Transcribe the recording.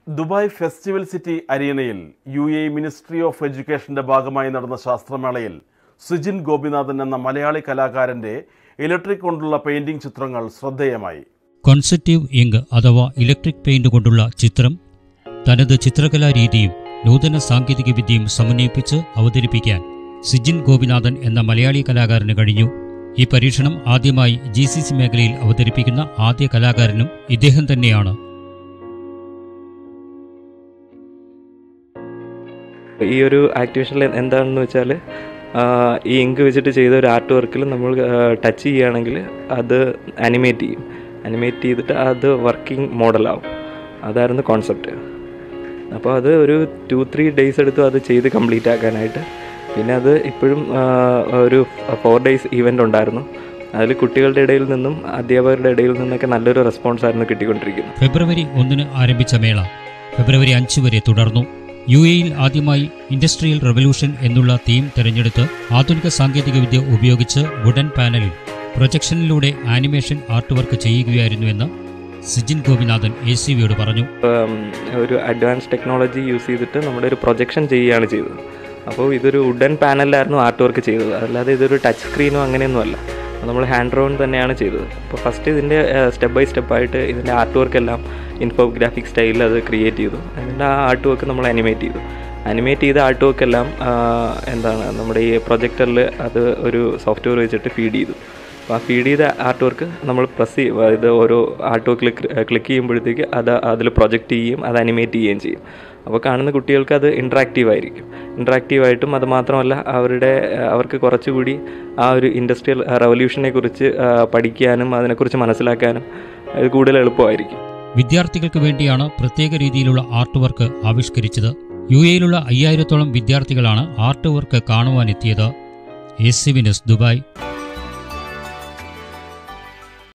Dubai festival city അരീനയിൽ U A ministry of എഡ്യൂക്കേഷന്റെ ഭാഗമായി നടന്ന ശാസ്ത്രമേളയിൽ സുജിൻ ഗോപിനാഥൻ എന്ന മലയാളി കലാകാരന്റെ ഇലക്ട്രിക് കൊണ്ടുള്ള പെയിന്റിംഗ് ചിത്രങ്ങൾ ശ്രദ്ധേയമായി കോൺസെപ്റ്റീവ് ഇങ്ക് അഥവാ ഇലക്ട്രിക് പെയിന്റ് കൊണ്ടുള്ള ചിത്രം തനത് ചിത്രകലാ രീതിയും നൂതന സാങ്കേതികവിദ്യയും സമന്വയിപ്പിച്ച് അവതരിപ്പിക്കാൻ സിജിൻ ഗോപിനാഥൻ എന്ന മലയാളി കലാകാരന് കഴിഞ്ഞു ഈ പരീക്ഷണം ആദ്യമായി ജി സി സി മേഖലയിൽ അവതരിപ്പിക്കുന്ന ആദ്യ കലാകാരനും ഇദ്ദേഹം തന്നെയാണ് ഈ ഒരു ആക്ടിവേഷനിൽ എന്താണെന്ന് വെച്ചാൽ ഈ ഇങ്ക് വെച്ചിട്ട് ചെയ്ത ഒരു ആർട്ട് വർക്കിൽ നമ്മൾ ടച്ച് ചെയ്യുകയാണെങ്കിൽ അത് അനിമേറ്റ് ചെയ്യും അനിമേറ്റ് ചെയ്തിട്ട് അത് വർക്കിംഗ് മോഡലാവും അതായിരുന്നു കോൺസെപ്റ്റ് അപ്പോൾ അത് ഒരു ടു ത്രീ ഡേയ്സ് എടുത്തു അത് ചെയ്ത് കംപ്ലീറ്റ് ആക്കാനായിട്ട് പിന്നെ അത് ഇപ്പോഴും ആ, ഒരു ഫോർ ഡേയ്സ് ഇവൻ്റ് ഉണ്ടായിരുന്നു അതിൽ കുട്ടികളുടെ ഇടയിൽ നിന്നും അധ്യാപകരുടെ ഇടയിൽ നിന്നൊക്കെ നല്ലൊരു റെസ്പോൺസ് ആയിരുന്നു കിട്ടിക്കൊണ്ടിരിക്കുന്നത് ഫെബ്രുവരി ഒന്നിന് ആരംഭിച്ച മേള ഫെബ്രുവരി അഞ്ച് വരെ തുടർന്നു യു എയിൽ ആദ്യമായി ഇൻഡസ്ട്രിയൽ റവല്യൂഷൻ എന്നുള്ള തീം തിരഞ്ഞെടുത്ത് ആധുനിക സാങ്കേതികവിദ്യ ഉപയോഗിച്ച് വുഡൻ പാനലിൽ പ്രൊജക്ഷനിലൂടെ ആനിമേഷൻ ആർട്ട് വർക്ക് ചെയ്യുകയായിരുന്നുവെന്ന് സിജിൻ ഗോപിനാഥൻ എ സി വിയോട് പറഞ്ഞു ഉം, ഒരു അഡ്വാൻസ് ടെക്നോളജി യൂസ് ചെയ്തിട്ട് നമ്മുടെ ഒരു പ്രൊജക്ഷൻ ചെയ്യുകയാണ് ചെയ്തത് അപ്പോൾ ഇതൊരു വുഡൻ പാനലിലായിരുന്നു ആർട്ട് വർക്ക് ചെയ്തത് അല്ലാതെ ഇതൊരു ടച്ച് സ്ക്രീനോ അങ്ങനെയൊന്നും അല്ല നമ്മൾ ഹാൻഡ് ഡ്രോൺ തന്നെയാണ് ചെയ്തത് അപ്പോൾ ഫസ്റ്റ് ഇതിൻ്റെ സ്റ്റെപ്പ് ബൈ സ്റ്റെപ്പായിട്ട് ഇതിൻ്റെ ആർട്ട് വർക്ക് എല്ലാം ഇൻഫോഗ്രാഫിക് സ്റ്റൈലിൽ അത് ക്രിയേറ്റ് ചെയ്തു അതിൻ്റെ ആ ആർട്ട് വർക്ക് നമ്മൾ അനിമേറ്റ് ചെയ്തു അനിമേറ്റ് ചെയ്ത ആർട്ട് വർക്ക് എല്ലാം ആ, എന്താണ് നമ്മുടെ ഈ പ്രൊജക്ടറിൽ അത് ഒരു സോഫ്റ്റ്വെയർ വെച്ചിട്ട് ഫീഡ് ചെയ്തു അപ്പോൾ ആ ഫീഡ് ചെയ്ത ആർട്ട് വർക്ക് നമ്മൾ പ്രസ് ചെയ്യും ഇത് ഓരോ ആർട്ട് വർക്കിൽ ക്ലിക്ക് ചെയ്യുമ്പോഴത്തേക്ക് അത് അതിൽ പ്രൊജക്റ്റ് ചെയ്യും അത് അനിമേറ്റ് ചെയ്യുകയും ചെയ്യും അപ്പോൾ കാണുന്ന കുട്ടികൾക്ക് അത് ഇൻട്രാക്റ്റീവ് ആയിരിക്കും ഇൻട്രാക്റ്റീവ് ആയിട്ടും അത് മാത്രമല്ല അവരുടെ ആ, അവർക്ക് കുറച്ചുകൂടി ആ ഒരു ഇൻഡസ്ട്രിയൽ റവല്യൂഷനെ കുറിച്ച് ആ, പഠിക്കാനും അതിനെക്കുറിച്ച് മനസ്സിലാക്കാനും അത് കൂടുതൽ എളുപ്പമായിരിക്കും വിദ്യാർത്ഥികൾക്ക് വേണ്ടിയാണ് പ്രത്യേക രീതിയിലുള്ള ആർട്ട് വർക്ക് ആവിഷ്കരിച്ചത് യു എയിലുള്ള അയ്യായിരത്തോളം വിദ്യാർത്ഥികളാണ് ആർട്ട് വർക്ക് കാണുവാനെത്തിയത് എ സി വിനസ് ദുബായ്